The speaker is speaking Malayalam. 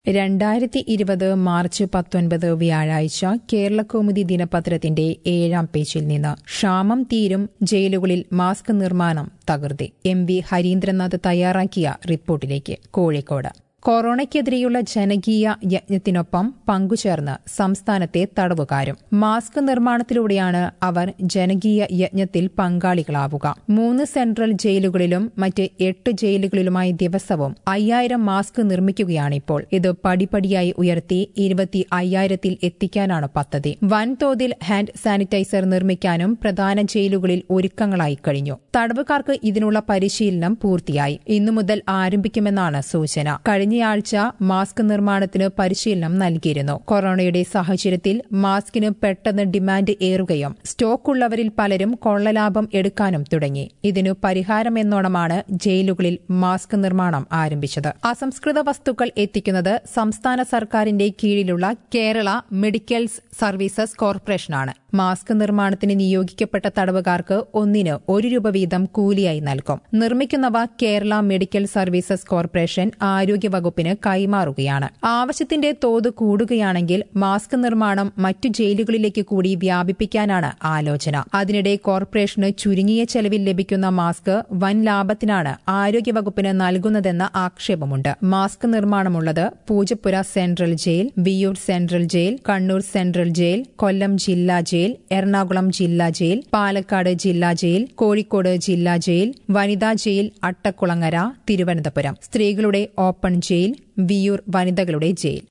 രണ്ടായിരത്തി ഇരുപത് മാർച്ച് പത്തൊൻപത് വ്യാഴാഴ്ച കേരളകൗമുദി ദിനപത്രത്തിന്റെ ഏഴാം പേജിൽ നിന്ന് ക്ഷാമം തീരും ജയിലുകളിൽ മാസ്ക് നിർമ്മാണം തകൃതി എം വി ഹരീന്ദ്രനാഥ് തയ്യാറാക്കിയ റിപ്പോർട്ടിലേക്ക് കോഴിക്കോട് കൊറോണയ്ക്കെതിരെയുള്ള ജനകീയ യജ്ഞത്തിനൊപ്പം പങ്കുചേർന്ന് സംസ്ഥാനത്തെ തടവുകാരും മാസ്ക് നിർമ്മാണത്തിലൂടെയാണ് അവർ ജനകീയ യജ്ഞത്തിൽ പങ്കാളികളാവുക മൂന്ന് സെൻട്രൽ ജയിലുകളിലും മറ്റ് എട്ട് ജയിലുകളിലുമായി ദിവസവും അയ്യായിരം മാസ്ക് നിർമ്മിക്കുകയാണിപ്പോൾ ഇത് പടിപടിയായി ഉയർത്തി ഇരുപത്തി അയ്യായിരത്തിൽ എത്തിക്കാനാണ് പദ്ധതി വൻതോതിൽ ഹാൻഡ് സാനിറ്റൈസർ നിർമ്മിക്കാനും പ്രധാന ജയിലുകളിൽ ഒരുക്കങ്ങളായി കഴിഞ്ഞു തടവുകാർക്ക് ഇതിനുള്ള പരിശീലനം പൂർത്തിയായി ഇന്നു മുതൽ ആരംഭിക്കുമെന്നാണ് സൂചന കഴിഞ്ഞയാഴ്ച മാസ്ക് നിർമ്മാണത്തിന് പരിശീലനം നൽകിയിരുന്നു കൊറോണയുടെ സാഹചര്യത്തിൽ മാസ്കിന് പെട്ടെന്ന് ഡിമാൻഡ് ഏറുകയും സ്റ്റോക്കുള്ളവരിൽ പലരും കൊള്ളലാഭം എടുക്കാനും തുടങ്ങി ഇതിനു പരിഹാരമെന്നോണമാണ് ജയിലുകളിൽ മാസ്ക് നിർമ്മാണം ആരംഭിച്ചത് അസംസ്കൃത വസ്തുക്കൾ എത്തിക്കുന്നത് സംസ്ഥാന സർക്കാരിന്റെ കീഴിലുള്ള കേരള മെഡിക്കൽസ് സർവീസസ് കോർപ്പറേഷനാണ് മാസ്ക് നിർമ്മാണത്തിന് നിയോഗിക്കപ്പെട്ട തടവുകാർക്ക് ഒന്നിന് ഒരു രൂപ വീതം കൂലിയായി നൽകും നിർമ്മിക്കുന്നവ കേരള മെഡിക്കൽ സർവീസസ് കോർപ്പറേഷൻ ആരോഗ്യവകുപ്പിന് കൈമാറുകയാണ് ആവശ്യത്തിന്റെ തോത് കൂടുകയാണെങ്കിൽ മാസ്ക് നിർമ്മാണം മറ്റു ജയിലുകളിലേക്ക് കൂടി വ്യാപിപ്പിക്കാനാണ് ആലോചന അതിനിടെ കോർപ്പറേഷന് ചുരുങ്ങിയ ചെലവിൽ ലഭിക്കുന്ന മാസ്ക് വൻ ലാഭത്തിനാണ് ആരോഗ്യവകുപ്പിന് നൽകുന്നതെന്ന ആക്ഷേപമുണ്ട് മാസ്ക് നിർമ്മാണമുള്ളത് Poojappura central jail Viyyur central jail Kannur central jail Kollam ജില്ലാ ജയിൽ എറണാകുളം ജില്ലാ ജയിൽ പാലക്കാട് ജില്ലാ ജയിൽ കോഴിക്കോട് ജില്ലാ ജയിൽ വനിതാ ജയിൽ അട്ടക്കുളങ്ങര തിരുവനന്തപുരം സ്ത്രീകളുടെ ഓപ്പൺ ജയിൽ വിയൂർ വനിതകളുടെ ജയിൽ